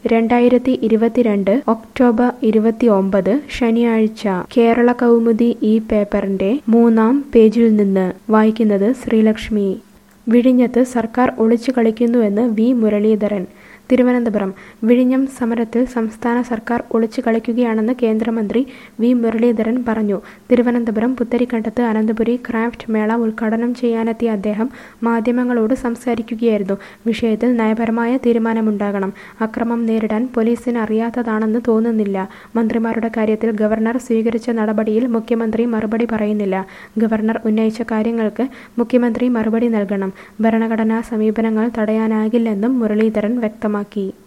രണ്ടായിരത്തി ഇരുപത്തിരണ്ട് ഒക്ടോബർ ഇരുപത്തിയൊമ്പത് ശനിയാഴ്ച കേരള കൗമുദി ഈ പേപ്പറിന്റെ മൂന്നാം പേജിൽ നിന്ന് വായിക്കുന്നത് ശ്രീലക്ഷ്മി വിഴിഞ്ഞത്ത് സർക്കാർ ഒളിച്ചു കളിക്കുന്നുവെന്ന് വി മുരളീധരൻ തിരുവനന്തപുരം വിഴിഞ്ഞം സമരത്തിൽ സംസ്ഥാന സർക്കാർ ഒളിച്ചു കളിക്കുകയാണെന്ന് കേന്ദ്രമന്ത്രി വി മുരളീധരൻ പറഞ്ഞു തിരുവനന്തപുരം പുത്തരിക്കണ്ടത്ത് അനന്തപുരി ക്രാഫ്റ്റ് മേള ഉദ്ഘാടനം ചെയ്യാനെത്തിയ അദ്ദേഹം മാധ്യമങ്ങളോട് സംസാരിക്കുകയായിരുന്നു വിഷയത്തിൽ നയപരമായ തീരുമാനമുണ്ടാകണം അക്രമം നേരിടാൻ പോലീസിന് അറിയാത്തതാണെന്ന് തോന്നുന്നില്ല മന്ത്രിമാരുടെ കാര്യത്തിൽ ഗവർണർ സ്വീകരിച്ച നടപടിയിൽ മുഖ്യമന്ത്രി മറുപടി പറയുന്നില്ല ഗവർണർ ഉന്നയിച്ച കാര്യങ്ങൾക്ക് മുഖ്യമന്ത്രി മറുപടി നൽകണം ഭരണഘടനാ സമീപനങ്ങൾ തടയാനാകില്ലെന്നും മുരളീധരൻ വ്യക്തമാക്കി